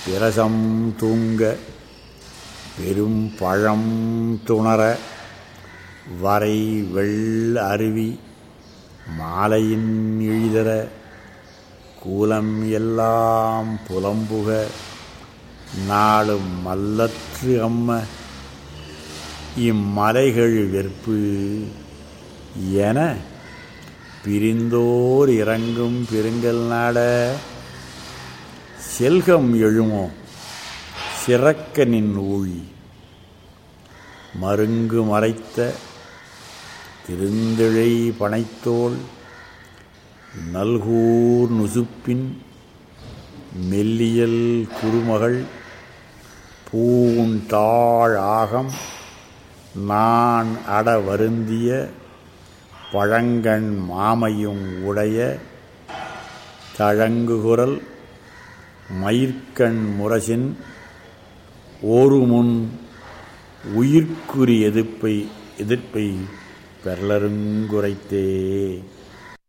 பிரசம் தூங்க பெரும் பழம் துணர வரை வெள் அருவி மாலையின் இழிதர கூலம் எல்லாம் புலம்புக நாளும் மல்லற்று அம்ம இம்மலைகள் வெற்பு என பிரிந்தோர் இறங்கும் பெருங்கல் நாட செல்கம் எழுமோ சிறக்க நின் ஊழி மருங்கு மறைத்த திருந்திழை பனைத்தோள் நல்கூர் நுசுப்பின் மெல்லியல் குருமகள் பூண்டாள் ஆகம் நான் அட வருந்திய பழங்கண் மாமையும் உடைய தழங்குகுரல் மயிர்கண் முரசின் ஓருமுன் உயிர்க்குறி எதிர்ப்பை எதிர்ப்பை பெறலருங்குரைத்தே